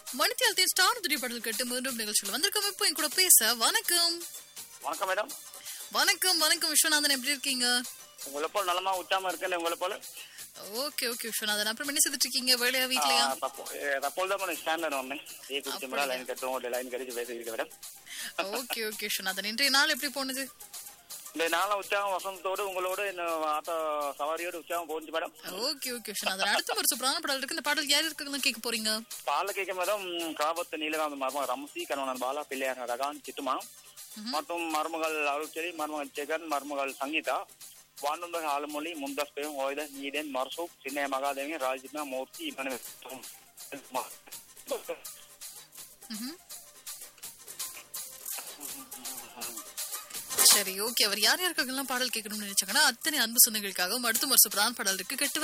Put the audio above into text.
மணித்தியாலத்தின் star துடி பாடல் கேட்டு மீண்டும் நிகழ்ச்சியில் வந்திருக்கோம் இப்போ என் கூட பேச வணக்கம் வணக்கம் மேடம் வணக்கம் வணக்கம் விஸ்வநாதன் எப்படி இருக்கீங்க உங்களை போல நலமா உச்சாம இருக்கேன் உங்களை போல ஓகே ஓகே விஸ்வநாதன் அப்புறம் என்ன செய்துட்டு இருக்கீங்க வேலையா வீட்லயா தப்போல் தான் ஸ்டாண்டர்ட் வந்தேன் டீ குடிச்சு மேடம் லைன் கட்டுவோம் ஒரு லைன் கடிச்சு பேசியிருக்கேன் மேடம் ஓகே ஓகே விஸ்வநாதன் இன்றைய நாள் எப்படி போனது இந்த நாளும் உற்சாகம் வசந்தத்தோடு உங்களோட இந்த ஆட்டோ சவாரியோடு உற்சாகம் போச்சு மேடம் ஓகே ஓகே விஸ்வநாதன் அடுத்த ஒரு சூப்பரான பாடல் இருக்கு இந்த பாடல் யார் இருக்குன்னு கேட்க போறீங்க பால கேட்க மேடம் காபத்து நீலகாந்த் மருமகள் ரம்சி கணவன் பாலா பிள்ளையார் ரகான் சிட்டுமா மற்றும் மருமகள் அருள்செரி மருமகள் ஜெகன் மருமகள் சங்கீதா வானுந்தக ஆளுமொழி முந்தாஸ் பேரும் ஓய்த நீதன் மர்சூப் சின்ன மகாதேவி ராஜினா மூர்த்தி இவனு ம்ஹும். சரி ஓகே அவர் யார் யாருக்கெல்லாம் பாடல் கேட்கணும்னு நினைச்சாங்கன்னா அத்தனை அன்பு சொந்தங்களுக்காகவும் அடுத்த ஒரு சூப்பரான பாடல் இருக்கு கேட்டு